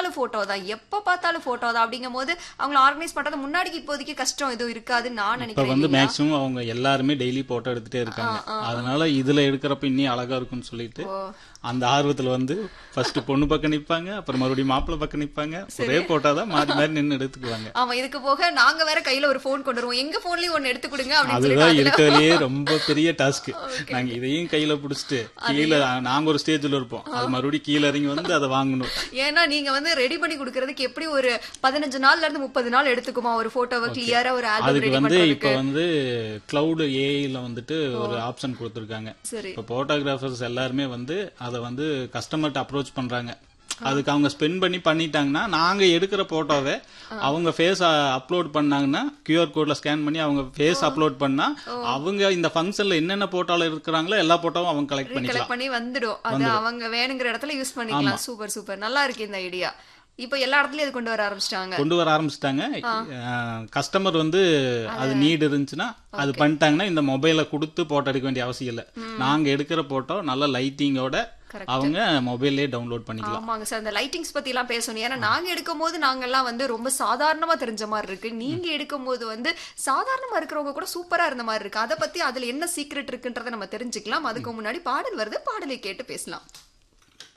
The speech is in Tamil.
பார்த்தாலும் போட்டோ தான் எப்ப பார்த்தாலும் போட்டோ தான் அப்படிங்கும் போது அவங்கள ஆர்கனைஸ் பண்றது முன்னாடிக்கு இப்போதைக்கு கஷ்டம் எதுவும் இருக்காதுன்னு நான் இப்ப நினைக்கிறேன் வந்து இல்லையா? மேக்சிமம் அவங்க எல்லாருமே டெய்லி போட்டோ எடுத்துட்டே இருக்காங்க அதனால இதுல எடுக்கிறப்ப இன்னும் அழகா இருக்கும்னு சொல்லிட்டு அந்த ஆர்வத்துல வந்து ஃபர்ஸ்ட் பொண்ணு பக்கம் நிப்பாங்க அப்புறம் மறுபடியும் மாப்பிள்ளை பக்கம் நிப்பாங்க ஒரே போட்டோ தான் மாறி மாறி நின்னு எடுத்துக்குவாங்க ஆமா இதுக்கு போக நாங்க வேற கையில ஒரு போன் கொண்டு வருவோம் எங்க போன்லயும் ஒன்னு எடுத்து கொடுங்க அப்படின்னு சொல்லிட்டு அதுதான் அதுல- இருக்கிறதுலயே ரொம்ப பெரிய டாஸ்க் நாங்க இதையும் கையில புடிச்சிட்டு கீழே நாங்க ஒரு ஸ்டேஜ்ல இருப்போம் அது மறுபடியும் கீழே இறங்கி வந்து அதை வாங்கணும் ஏன்னா நீங்க வந்து ரெடி பண்ணி கொடுக்கறதுக்கு எப்படி ஒரு பதினஞ்சு நாள்ல இருந்து முப்பது நாள் எடுத்துக்குமா ஒரு போட்டோவை கிளியரா ஒரு ஆல்பம் அதுக்கு ரெடி வந்து பண்றதுக்கு இப்ப வந்து கிளவுட் ஏஐல வந்துட்டு ஒரு ஆப்ஷன் கொடுத்துருக்காங்க சரி இப்ப போட்டோகிராஃபர்ஸ் எல்லாருமே வந்து அதை வந்து கஸ்டமர்கிட்ட அப்ரோச் பண்றாங்க அதுக்கு அவங்க ஸ்பெண்ட் பண்ணி பண்ணிட்டாங்கன்னா நாங்க எடுக்கிற போட்டோவை அவங்க ஃபேஸ் அப்லோட் பண்ணாங்கன்னா கியூஆர் கோட்ல ஸ்கேன் பண்ணி அவங்க ஃபேஸ் அப்லோட் பண்ணா அவங்க இந்த ஃபங்க்ஷன்ல என்னென்ன போட்டோல இருக்கிறாங்களோ எல்லா போட்டோவும் அவங்க கலெக்ட் பண்ணிக்கலாம் கலெக்ட் பண்ணி வந்துடும் அது அவங்க வேணுங்கிற இடத்துல யூஸ் பண்ணிக்கலாம் சூப்பர் சூப்பர் நல்லா இருக்கு இந்த ஐடியா இப்போ எல்லா இடத்துலயும் இது கொண்டு வர ஆரம்பிச்சிட்டாங்க கொண்டு வர ஆரம்பிச்சிட்டாங்க கஸ்டமர் வந்து அது நீட் இருந்துச்சுன்னா அது பண்ணிட்டாங்கன்னா இந்த மொபைலை கொடுத்து போட்டோ எடுக்க வேண்டிய அவசியம் இல்லை நாங்க எடுக்கிற போட்டோ நல்ல லைட்டிங்கோட அவங்க மொபைல்லே டவுன்லோட் பண்ணிக்கலாம் ஆமாங்க சார் அந்த லைட்டிங்ஸ் பத்தி எல்லாம் பேசணும் ஏன்னா நாங்க எடுக்கும் போது நாங்கெல்லாம் வந்து ரொம்ப சாதாரணமா தெரிஞ்ச மாதிரி இருக்கு நீங்க எடுக்கும் போது வந்து சாதாரணமா இருக்கிறவங்க கூட சூப்பரா இருந்த மாதிரி இருக்கு அதை பத்தி அதுல என்ன சீக்ரெட் இருக்குன்றதை நம்ம தெரிஞ்சுக்கலாம் அதுக்கு முன்னாடி பாடல் வருது பாடலை கேட்டு பேசலாம்